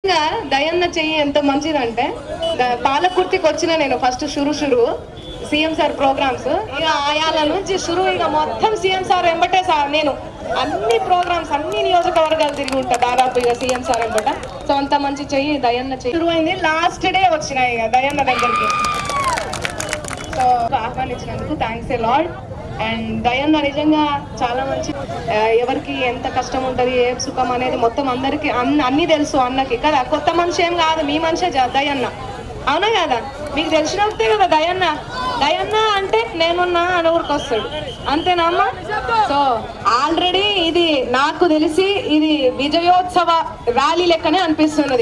ఇంకా దయన్న చెయ్యి ఎంత మంచిదంటే ద- పాలకుర్తికి వచ్చిన నేను ఫస్ట్ షురు షురు సీఎం సార్ ప్రోగ్రామ్స్ ఇక ఆయాల నుంచి షురు ఇక మొత్తం సీఎం సార్ ఎంబటే సార్ నేను అన్ని ప్రోగ్రామ్స్ అన్ని నియోజకవర్గాలు తిరిగి ఉంటా దాదాపు ఇక సీఎం సార్ ఎంబట సో అంత మంచి చెయ్యి దయన్న చెయ్యి షురు అయింది లాస్ట్ డే వచ్చిన ఇక దయన్న దగ్గరికి సో ఆహ్వానించినందుకు థ్యాంక్స్ ఏ లాడ్ అండ్ దయన్న నిజంగా చాలా మంచి ఆ, ఎవరికి ఎంత కష్టం ఉంటది ఏ సుఖం అనేది మొత్తం అందరికి అన్ని అన్ని తెలుసు అన్నకి కదా కొత్త మనిషి ఏం కాదు మీ మనిషే జ- దయన్న అవునా కదా మీకు తెలిసినట్టే కదా దయన్న దయన్న అంటే నేనున్నా అని ఊరికి వస్తాడు అంతేనా అమ్మా సో ఆల్రెడీ ఇది నాకు తెలిసి ఇది విజయోత్సవ ర్యాలీ లెక్కనే అనిపిస్తున్నది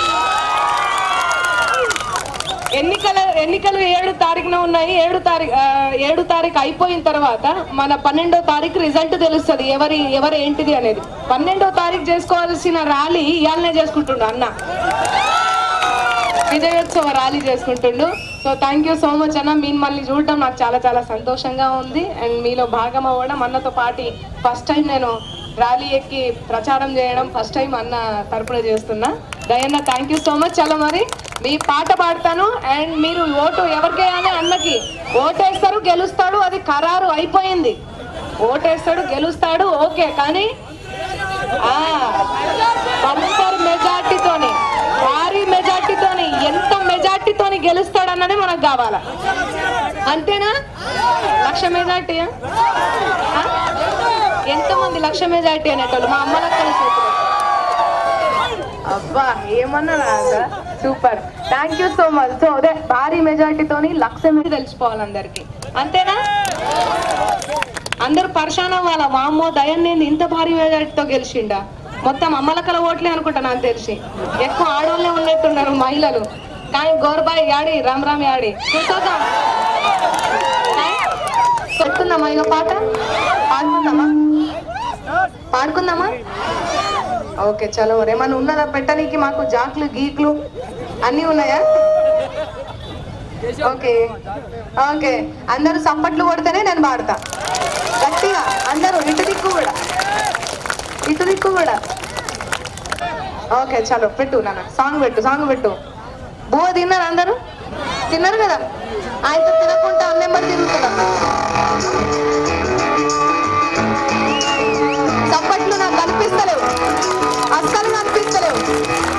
ఎన్నికల ఎన్నికలు ఏడు తారీఖున ఉన్నాయి ఏడు తారీఖు ఏడు తారీఖు అయిపోయిన తర్వాత మన పన్నెండో తారీఖు రిజల్ట్ తెలుస్తుంది ఎవరి ఎవరు ఏంటిది అనేది పన్నెండో తారీఖు చేసుకోవాల్సిన ర్యాలీ ఇవాళనే చేసుకుంటుండు అన్న విజయోత్సవ ర్యాలీ చేసుకుంటుండు so thank you so much అన్న మీరు మళ్ళీ చూడటం నాకు చాలా చాలా సంతోషంగా ఉంది అండ్ మీలో భాగం అవ్వడం అన్నతో పాటి ఫస్ట్ టైం నేను ర్యాలీ ఎక్కి ప్రచారం చేయడం ఫస్ట్ టైం అన్న తరపున చేస్తున్నా దయన్న థ్యాంక్ యూ సో మచ్ చాలా మరి మీ పాట పాడతాను అండ్ మీరు ఓటు ఎవరికేయాలి అన్నకి ఓటేస్తారు గెలుస్తాడు అది ఖరారు అయిపోయింది ఓటేస్తాడు గెలుస్తాడు ఓకే కానీ బంపర్ మెజార్టీతోని భారీ మెజార్టీతోని ఎంత మెజార్టీతోని గెలుస్తాడన్నది మనకు కావాలా అంతేనా లక్ష మెజార్టీ ఎంతమంది లక్ష మెజార్టీ అనేటోళ్ళు మా అమ్మ లెక్కలు సూపర్ అబ్బా ఏమన్నా super thank you so much so అదే భారీ మెజార్టీతోని లక్ష మీద తెలిసిపోవాలి అందరికి అంతేనా అందరు పరిశాన్ అవ్వాలా వామ్మో దయన్నేంది ఇంత భారీ మెజార్టీతో గెలిచిండా మొత్తం అమ్మలకల ఓట్లే అనుకుంటా నాకు తెలిసి ఎక్కువ ఆడోళ్ళే ఉన్నట్టున్నారు మహిళలు కానీ గోర్బాయ్ యాడి రామ్ రామ్ యాడి కూర్చోదాం కొడుతుందమ్మా ఇక పాట పాడుకుందామా పాడుకుందామా ఓకే చలో ఏమన్నా ఉన్నదా పెట్టనీకి మాకు జాక్లు గీక్లు అన్నీ ఉన్నాయా ఓకే ఓకే అందరూ సప్పట్లు కొడితేనే నేను పాడతా గట్టిగా అందరూ ఇటు దిక్కు కూడా ఇటు దిక్కు కూడా ఓకే చలో పెట్టు నాన్న సాంగ్ పెట్టు సాంగ్ పెట్టు బువ్వ తిన్నారు అందరూ తిన్నారు కదా ఆయనతో తినకుండా అన్నెంబడి తిరుగుతున్నా చప్పట్లు నాకు కనిపిస్తలేవు అస్సలు కనిపిస్తలేవు